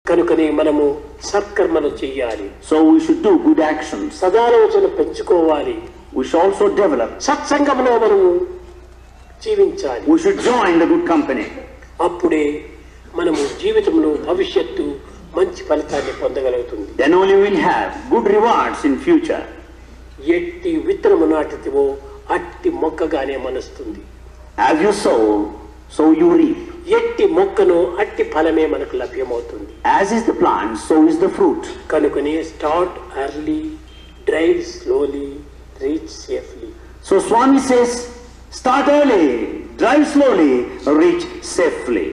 కనుకనే మనము సత్కర్మలు చెయ్యాలి So we should do good actions. సదాలోచన పెంచుకోవాలి We should also develop. సత్సంగంలో మనము జీవించాలి We should join the good company. అప్పుడే మనము జీవితంలో భవిష్యత్తు మంచి ఫలితాన్ని పొందగలుగుతుంది Then only we'll have good rewards in future. ఎట్టి విత్తనము నాటితివో అట్టి మొక్కగానే మనస్తుంది As you sow, so you reap. ఎట్టి మొక్కను అట్టి ఫలమే మనకు లభ్యమవుతుంది As is the plant, so is the fruit. కనుకనే start early drive slowly reach safely So Swami says, start early, drive slowly, reach safely.